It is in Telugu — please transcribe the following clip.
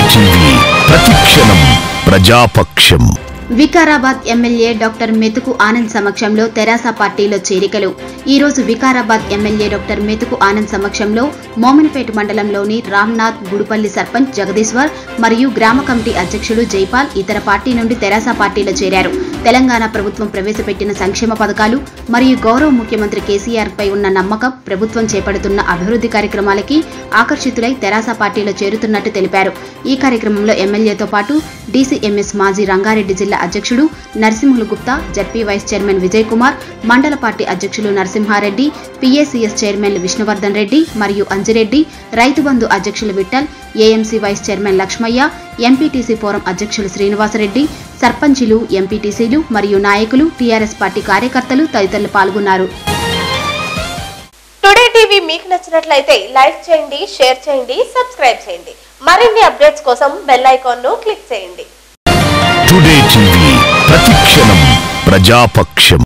టీవీ ప్రతిక్షణం ప్రజాపక్షం వికారాబాద్ ఎమ్మెల్యే డాక్టర్ మెతుకు ఆనంద్ సమక్షంలో తెరాస పార్టీలో చేరికలు ఈ రోజు వికారాబాద్ ఎమ్మెల్యే డాక్టర్ మెతుకు ఆనంద్ సమక్షంలో మోమినపేట మండలంలోని రామ్నాథ్ గుడిపల్లి సర్పంచ్ జగదీశ్వర్ మరియు గ్రామ కమిటీ అధ్యక్షుడు జైపాల్ ఇతర పార్టీ నుండి తెరాస పార్టీలో చేరారు తెలంగాణ ప్రభుత్వం ప్రవేశపెట్టిన సంక్షేమ పథకాలు మరియు గౌరవ ముఖ్యమంత్రి కేసీఆర్ పై ఉన్న నమ్మకం ప్రభుత్వం చేపడుతున్న అభివృద్ధి కార్యక్రమాలకి ఆకర్షితులై తెరాస పార్టీలో చేరుతున్నట్టు తెలిపారు ఈ కార్యక్రమంలో ఎమ్మెల్యేతో పాటు డీసీఎంఎస్ మాజీ రంగారెడ్డి జిల్లా అధ్యక్షుడు Narasimhulu Gupta ZP vice chairman Vijay Kumar మండల పార్టీ అధ్యక్షులు నరసింహారెడ్డి పీఏసీఎస్ చైర్మన్ విష్ణువర్ధన్ రెడ్డి మరియు అంజిరెడ్డి రైతు బంధు అధ్యక్షులు Vittal AMC vice chairman Lakshmaiah MPTC forum అధ్యక్షులు శ్రీనివాసరెడ్డి సర్పంచులు ఎంపీటీసీలు మరియు నాయకులు టీఆర్ఎస్ పార్టీ కార్యకర్తలు తదితరులు పాల్గొన్నారు టుడే టీవీ మీకు నచ్చినట్లయితే లైక్ చేయండి షేర్ చేయండి సబ్స్క్రైబ్ చేయండి మరిన్ని అప్డేట్స్ కోసం బెల్ ఐకాన్ ను క్లిక్ చేయండి టుడే టీవీ ప్రతిక్షణం ప్రజాపక్షం